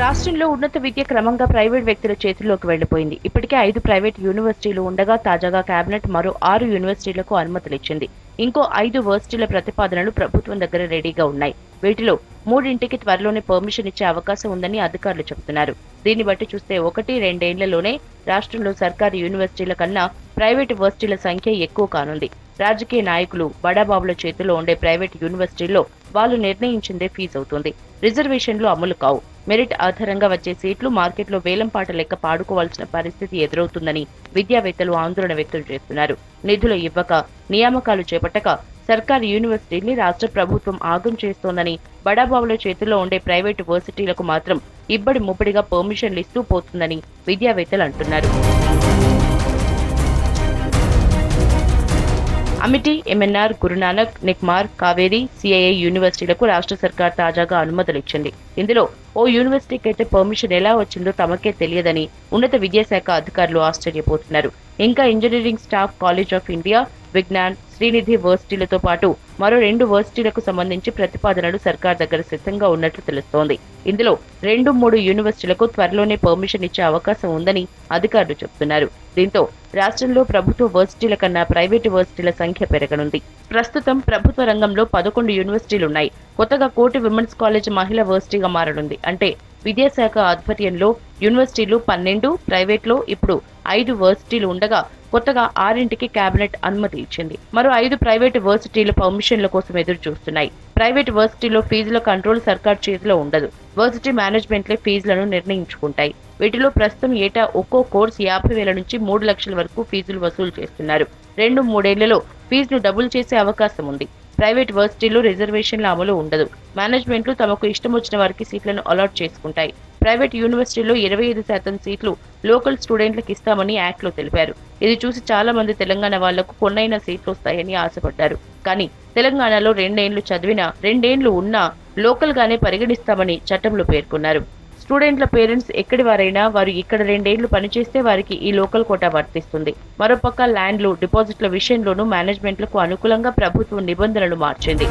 రాష్ట్రంలో ఉన్నత విద్య క్రమంగా ప్రైవేట్ వ్యక్తుల చేతుల్లోకి వెళ్లిపోయింది ఇప్పటికే ఐదు ప్రైవేట్ యూనివర్సిటీలు ఉండగా తాజాగా కేబినెట్ మరో ఆరు యూనివర్సిటీలకు అనుమతులిచ్చింది ఇంకో ఐదు వర్సిటీల ప్రతిపాదనలు ప్రభుత్వం దగ్గర రెడీగా ఉన్నాయి వీటిలో మూడింటికి త్వరలోనే పర్మిషన్ ఇచ్చే అవకాశం ఉందని అధికారులు చెబుతున్నారు దీన్ని బట్టి చూస్తే ఒకటి రెండేళ్లలోనే రాష్ట్రంలో సర్కారు యూనివర్సిటీల కన్నా ప్రైవేటు వర్సిటీల సంఖ్య ఎక్కువ కానుంది రాజకీయ నాయకులు బడాబాబుల చేతిలో ఉండే ప్రైవేట్ యూనివర్సిటీల్లో వాళ్ళు నిర్ణయించిందే ఫీజు అవుతుంది రిజర్వేషన్లు అమలు కావు మెరిట్ ఆధారంగా వచ్చే సీట్లు మార్కెట్లో వేలంపాట లెక్క పాడుకోవాల్సిన పరిస్థితి ఎదురవుతుందని విద్యావేత్తలు ఆందోళన వ్యక్తం చేస్తున్నారు నిధులు ఇవ్వక నియామకాలు చేపట్టక సర్కారు యూనివర్సిటీని రాష్ట్ర ప్రభుత్వం ఆగం చేస్తోందని బడాబాబుల చేతుల్లో ఉండే ప్రైవేటు వర్సిటీలకు మాత్రం ఇబ్బడి ముబ్బడిగా పర్మిషన్లు ఇస్తూ పోతుందని విద్యావేత్తలు అంటున్నారు అమిటి ఎంఎన్ఆర్ గురునానక్ నిక్మార్ కావేరి సిఐఐ యూనివర్సిటీలకు రాష్ట్ర సర్కార్ తాజాగా అనుమతులు ఇచ్చింది ఇందులో ఓ యూనివర్సిటీకి అయితే పర్మిషన్ ఎలా వచ్చిందో తమకే తెలియదని ఉన్నత విద్యాశాఖ అధికారులు ఆశ్చర్యపోతున్నారు ఇంకా engineering staff college of India Vignan Srinidhi వర్సిటీలతో పాటు మరో రెండు వర్సిటీలకు సంబంధించి ప్రతిపాదనలు సర్కార్ దగ్గర సిద్ధంగా ఉన్నట్లు తెలుస్తోంది ఇందులో రెండు మూడు యూనివర్సిటీలకు త్వరలోనే పర్మిషన్ ఇచ్చే అవకాశం ఉందని అధికారులు చెబుతున్నారు దీంతో రాష్ట్రంలో ప్రభుత్వ వర్సిటీల కన్నా ప్రైవేటు వర్సిటీల సంఖ్య పెరగనుంది ప్రస్తుతం ప్రభుత్వ రంగంలో పదకొండు యూనివర్సిటీలున్నాయి కొత్తగా కోటి విమెన్స్ కాలేజ్ మహిళా వర్సిటీగా మారనుంది అంటే విద్యాశాఖ ఆధ్వర్యంలో యూనివర్సిటీలు పన్నెండు ప్రైవేట్లో ఇప్పుడు ఐదు వర్సిటీలు ఉండగా కొత్తగా ఆరింటికి కేబినెట్ అనుమతి ఇచ్చింది మరో ఐదు ప్రైవేటు వర్సిటీలు పర్మిషన్ల కోసం ఎదురు చూస్తున్నాయి ప్రైవేట్ వర్సిటీలో ఫీజుల కంట్రోల్ సర్కార్ చేతిలో ఉండదు వర్సిటీ మేనేజ్మెంట్లే ఫీజులను నిర్ణయించుకుంటాయి వీటిలో ప్రస్తుతం ఏటా ఒక్కో కోర్స్ యాభై వేల నుంచి మూడు లక్షల వరకు ఫీజులు వసూలు చేస్తున్నారు రెండు మూడేళ్లలో ఫీజును డబుల్ చేసే అవకాశం ఉంది ప్రైవేట్ వర్సిటీలు రిజర్వేషన్ల అమలు ఉండదు మేనేజ్మెంట్లు తమకు ఇష్టం వచ్చిన వారికి సీట్లను అలాట్ చేసుకుంటాయి ప్రైవేట్ యూనివర్సిటీలో ఇరవై ఐదు శాతం సీట్లు లోకల్ స్టూడెంట్లకు ఇస్తామని యాక్ట్లో తెలిపారు ఇది చూసి చాలా మంది తెలంగాణ వాళ్లకు కొన్నైన సీట్లు వస్తాయని ఆశపడ్డారు కానీ తెలంగాణలో రెండేండ్లు చదివినా రెండేండ్లు ఉన్నా లోకల్ గానే పరిగణిస్తామని చట్టంలో పేర్కొన్నారు స్టూడెంట్ల పేరెంట్స్ ఎక్కడి వారైనా వారు ఇక్కడ రెండేళ్లు పనిచేస్తే వారికి ఈ లోకల్ కోటా వర్తిస్తుంది మరోపక్క ల్యాండ్లు డిపాజిట్ల విషయంలోనూ మేనేజ్మెంట్లకు అనుకూలంగా ప్రభుత్వం నిబంధనలు మార్చింది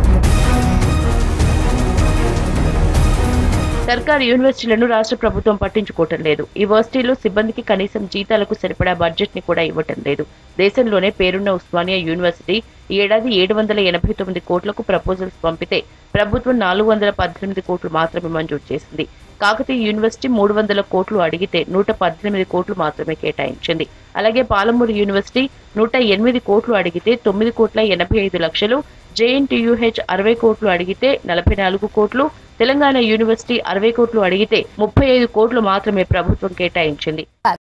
సర్కారు యూనివర్సిటీలను రాష్ట్ర ప్రభుత్వం పట్టించుకోవటం లేదు ఈ యూనివర్సిటీలో సిబ్బందికి కనీసం జీతాలకు సరిపడా బడ్జెట్ ని కూడా ఇవ్వటం లేదు దేశంలోనే పేరున్న ఉస్మానియా యూనివర్సిటీ ఈ ఏడాది ఏడు వందల ఎనభై తొమ్మిది కోట్లకు ప్రపోజల్స్ పంపితే ప్రభుత్వం నాలుగు వందల పద్దెనిమిది కోట్లు మాత్రమే మంజూరు చేసింది కాకతీయ యూనివర్సిటీ మూడు వందల కోట్లు అడిగితే నూట పద్దెనిమిది కోట్లు మాత్రమే కేటాయించింది అలాగే పాలమూరు యూనివర్సిటీ నూట ఎనిమిది కోట్లు అడిగితే తొమ్మిది కోట్ల ఎనభై ఐదు లక్షలు జేఎన్టీయూహెచ్ అరవై కోట్లు అడిగితే నలభై నాలుగు కోట్లు తెలంగాణ యూనివర్సిటీ అరవై కోట్లు అడిగితే ముప్పై ఐదు కోట్లు మాత్రమే ప్రభుత్వం కేటాయించింది